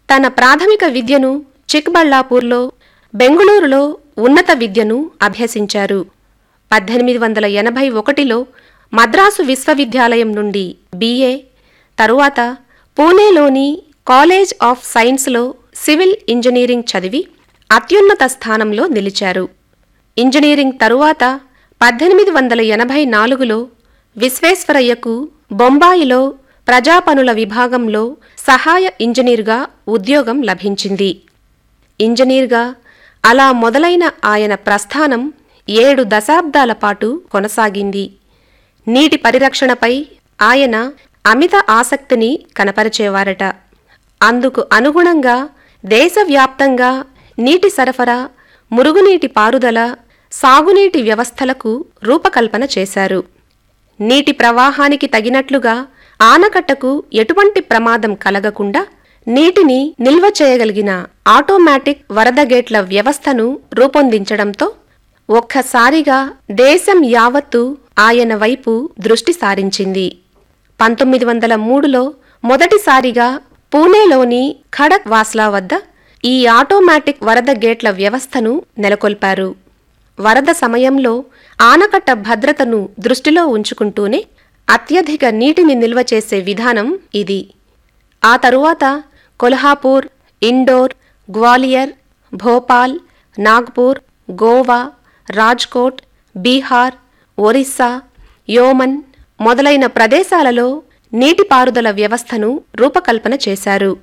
తన ప్రాథమిక విద్యను చిక్బళ్ళాపూర్లో బెంగుళూరులో ఉన్నత విద్యను అభ్యసించారు పద్దెనిమిది వందల ఎనభై ఒకటిలో మద్రాసు విశ్వవిద్యాలయం నుండి బిఏ తరువాత పూణేలోని కాలేజ్ ఆఫ్ సైన్స్లో సివిల్ ఇంజనీరింగ్ చదివి అత్యున్నత స్థానంలో నిలిచారు ఇంజనీరింగ్ తరువాత పద్దెనిమిది వందల ఎనభై నాలుగులో విశ్వేశ్వరయ్యకు బొంబాయిలో ప్రజాపనుల విభాగంలో సహాయ ఇంజనీర్గా ఉద్యోగం లభించింది ఇంజనీర్గా అలా మొదలైన ఆయన ప్రస్థానం ఏడు దశాబ్దాల పాటు కొనసాగింది నీటి పరిరక్షణపై ఆయన అమిత ఆసక్తిని కనపరిచేవారట అందుకు అనుగుణంగా దేశవ్యాప్తంగా నీటి సరఫరా మురుగునీటి పారుదల సాగునీటి వ్యవస్థలకు రూపకల్పన చేశారు నీటి ప్రవాహానికి తగినట్లుగా ఆనకట్టకు ఎటువంటి ప్రమాదం కలగకుండా నీటిని నిల్వ చేయగలిగిన ఆటోమేటిక్ వరద గేట్ల వ్యవస్థను రూపొందించడంతో ఒక్కసారిగా దేశం యావత్తు ఆయన వైపు దృష్టి సారించింది పంతొమ్మిది వందల మూడులో మొదటిసారిగా పూణేలోని ఖడక్ వాస్లా వద్ద ఈ ఆటోమేటిక్ వరద గేట్ల వ్యవస్థను నెలకొల్పారు వరద సమయంలో ఆనకట్ట భద్రతను దృష్టిలో ఉంచుకుంటూనే అత్యధిక నీటిని నిల్వ చేసే విధానం ఇది ఆ తరువాత కొల్హాపూర్ ఇండోర్ గ్వాలియర్ భోపాల్ నాగ్పూర్ గోవా రాజ్కోట్ బీహార్ ఒరిస్సా యోమన్ మొదలైన ప్రదేశాలలో నీటిపారుదల వ్యవస్థను రూపకల్పన చేశారు